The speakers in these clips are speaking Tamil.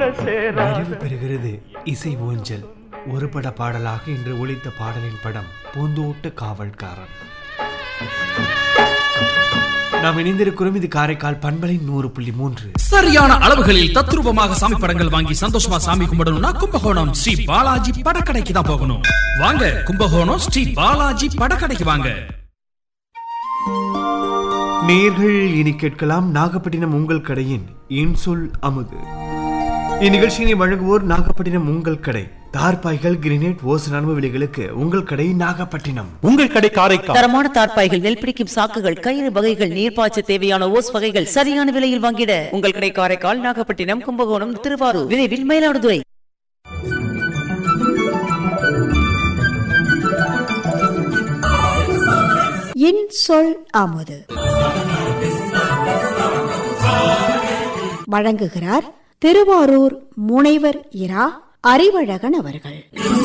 சேராத நிறைவு பெறுகிறது இசை ஊஞ்சல் ஒரு பட பாடலாக இன்று ஒலித்த பாடலின் படம் பூந்தோட்ட காவல்காரன் நாம் இணைந்திருக்கிறோம் இது காரைக்கால் பண்பலை நூறு புள்ளி மூன்று சரியான அளவுகளில் தத்ரூபமாக சாமி படங்கள் வாங்கி சந்தோஷமா சாமி கும்பிடணும்னா கும்பகோணம் ஸ்ரீ பாலாஜி படக்கடைக்கு தான் போகணும் வாங்க கும்பகோணம் ஸ்ரீ பாலாஜி படக்கடைக்கு வாங்க நேர்கள் இனி கேட்கலாம் நாகப்பட்டினம் உங்கள் கடையின் இன்சொல் அமுது இந்நிகழ்ச்சியினை வழங்குவோர் நாகப்பட்டினம் உங்கள் கடை தார்பாய்கள் கிரினேட் ஓஸ் நன்மை விலைகளுக்கு உங்கள் கடை நாகப்பட்டினம் உங்கள் கடை காரைக்கால் தரமான தார்ப்பாய்கள் நெல் பிடிக்கும் சாக்குகள் கயிறு வகைகள் நீர்ப்பாய்ச்ச தேவையான ஓஸ் வகைகள் சரியான விலையில் வாங்கிட உங்கள் கடை காரைக்கால் நாகப்பட்டினம் கும்பகோணம் திருவாரூர் விரைவில் மயிலாடுதுறை இன் சொல் அமுது வழங்குகிறார் திருவாரூர் முனைவர் இரா அறிவழகன் அவர்கள்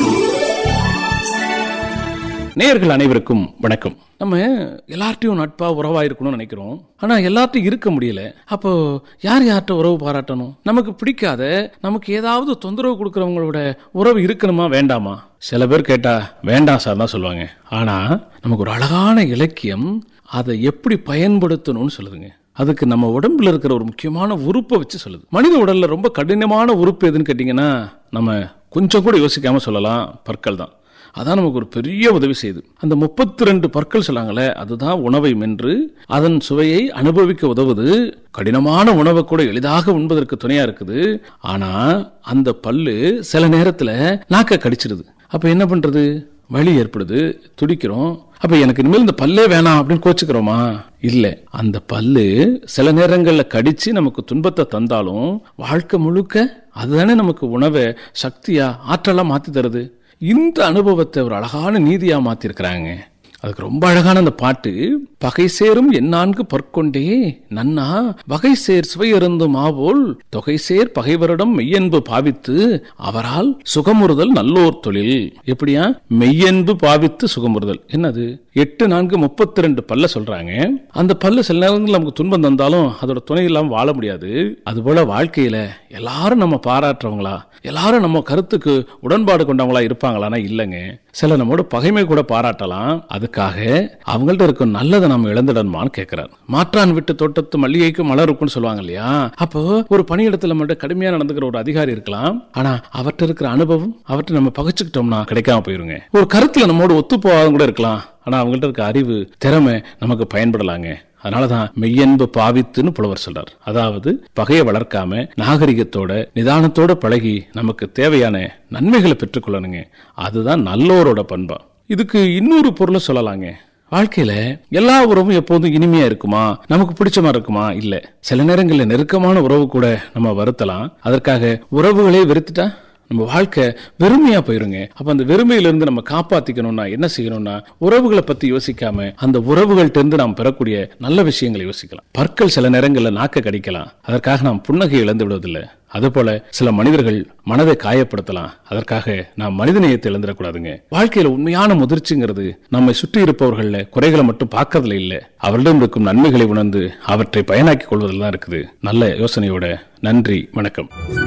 நேயர்கள் அனைவருக்கும் வணக்கம் நம்ம எல்லார்ட்டையும் நட்பா உறவா இருக்கணும்னு நினைக்கிறோம் ஆனா எல்லார்ட்டையும் இருக்க முடியல அப்போ யார் யார்கிட்ட உறவு பாராட்டணும் நமக்கு பிடிக்காத நமக்கு ஏதாவது தொந்தரவு கொடுக்கறவங்களோட உறவு இருக்கணுமா வேண்டாமா சில பேர் கேட்டா வேண்டாம் சார் தான் சொல்லுவாங்க ஆனா நமக்கு ஒரு அழகான இலக்கியம் அதை எப்படி பயன்படுத்தணும்னு சொல்லுதுங்க அதுக்கு நம்ம உடம்புல இருக்கிற ஒரு முக்கியமான உறுப்பை வச்சு சொல்லுது மனித உடல்ல ரொம்ப கடினமான உறுப்பு எதுன்னு கேட்டிங்கன்னா நம்ம கொஞ்சம் கூட யோசிக்காம சொல்லலாம் பற்கள் தான் அதான் நமக்கு ஒரு பெரிய உதவி செய்யுது அந்த முப்பத்தி ரெண்டு பற்கள் சொல்லாங்களே அதுதான் உணவை மென்று அதன் சுவையை அனுபவிக்க உதவுது கடினமான உணவை கூட எளிதாக உண்பதற்கு துணையா இருக்குது ஆனா அந்த பல்லு சில நேரத்துல நாக்க கடிச்சிடுது அப்ப என்ன பண்றது வலி ஏற்படுது துடிக்கிறோம் அப்ப எனக்கு இனிமேல் இந்த பல்லே வேணாம் அப்படின்னு கோச்சுக்கிறோமா இல்ல அந்த பல்லு சில நேரங்கள்ல கடிச்சு நமக்கு துன்பத்தை தந்தாலும் வாழ்க்கை முழுக்க அதுதானே நமக்கு உணவை சக்தியா ஆற்றலா மாத்தி தருது இந்த அனுபவத்தை ஒரு அழகான நீதியா மாத்திருக்கிறாங்க அதுக்கு ரொம்ப அழகான அந்த பாட்டு பகை சேரும் எந்நான்கு பற்கொண்டே நன்னா வகை சேர் சுவையருந்தும் ஆவோல் தொகை சேர் பகைவரிடம் மெய்யன்பு பாவித்து அவரால் சுகமுறுதல் நல்லோர் தொழில் எப்படியா மெய்யன்பு பாவித்து சுகமுறுதல் என்னது எட்டு நான்கு முப்பத்தி ரெண்டு பல்ல சொல்றாங்க அந்த பல்லு சில நேரங்கள் நமக்கு துன்பம் தந்தாலும் அதோட துணை இல்லாம வாழ முடியாது அதுபோல வாழ்க்கையில எல்லாரும் நம்ம பாராட்டுறவங்களா எல்லாரும் நம்ம கருத்துக்கு உடன்பாடு கொண்டவங்களா இருப்பாங்களான்னா இல்லைங்க சில நம்மோட பகைமை கூட பாராட்டலாம் அதுக்காக அவங்கள்ட்ட இருக்கும் நல்லதை நம்ம இழந்துடணுமான்னு கேட்கிறார் மாற்றான் விட்டு தோட்டத்து மல்லிகைக்கு மலர் இருக்கும்னு சொல்லுவாங்க இல்லையா அப்போ ஒரு பணியிடத்துல மட்டும் கடுமையா நடந்துக்கிற ஒரு அதிகாரி இருக்கலாம் ஆனா அவர்கிட்ட இருக்கிற அனுபவம் அவர்கிட்ட நம்ம பகைச்சுக்கிட்டோம்னா கிடைக்காம போயிருங்க ஒரு கருத்துல நம்மோட ஒத்து போகாத கூட இருக்கலாம் ஆனா அவங்கள்ட்ட இருக்க அறிவு திறமை நமக்கு பயன்படலாங்க அதனாலதான் மெய்யன்பு பாவித்துன்னு புலவர் சொல்றார் அதாவது பகையை வளர்க்காம நாகரிகத்தோட நிதானத்தோட பழகி நமக்கு தேவையான நன்மைகளை பெற்றுக்கொள்ளணுங்க அதுதான் நல்லோரோட பண்பா இதுக்கு இன்னொரு பொருளை சொல்லலாங்க வாழ்க்கையில எல்லா உறவும் எப்போதும் இனிமையா இருக்குமா நமக்கு பிடிச்ச மாதிரி இருக்குமா இல்ல சில நேரங்களில் நெருக்கமான உறவு கூட நம்ம வருத்தலாம் அதற்காக உறவுகளே வெறுத்துட்டா நம்ம வாழ்க்கை வெறுமையா போயிருங்க அப்ப அந்த வெறுமையிலிருந்து நம்ம காப்பாத்திக்கணும்னா என்ன செய்யணும்னா உறவுகளை பத்தி யோசிக்காம அந்த உறவுகள்ட்ட இருந்து நாம் பெறக்கூடிய நல்ல விஷயங்களை யோசிக்கலாம் பற்கள் சில நேரங்களில் நாக்க கடிக்கலாம் அதற்காக நாம் புன்னகை இழந்து விடுவதில்லை அதுபோல சில மனிதர்கள் மனதை காயப்படுத்தலாம் அதற்காக நாம் மனிதநேயத்தை இழந்துடக்கூடாதுங்க வாழ்க்கையில உண்மையான முதிர்ச்சிங்கிறது நம்மை சுற்றி இருப்பவர்கள குறைகளை மட்டும் பார்க்கறதுல இல்ல அவர்களிடம் இருக்கும் நன்மைகளை உணர்ந்து அவற்றை பயனாக்கிக் கொள்வதில் தான் இருக்குது நல்ல யோசனையோட நன்றி வணக்கம்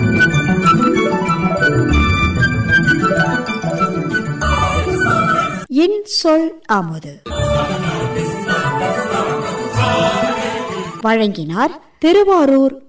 இன் சொல் அமுது வழங்கினார் திருவாரூர்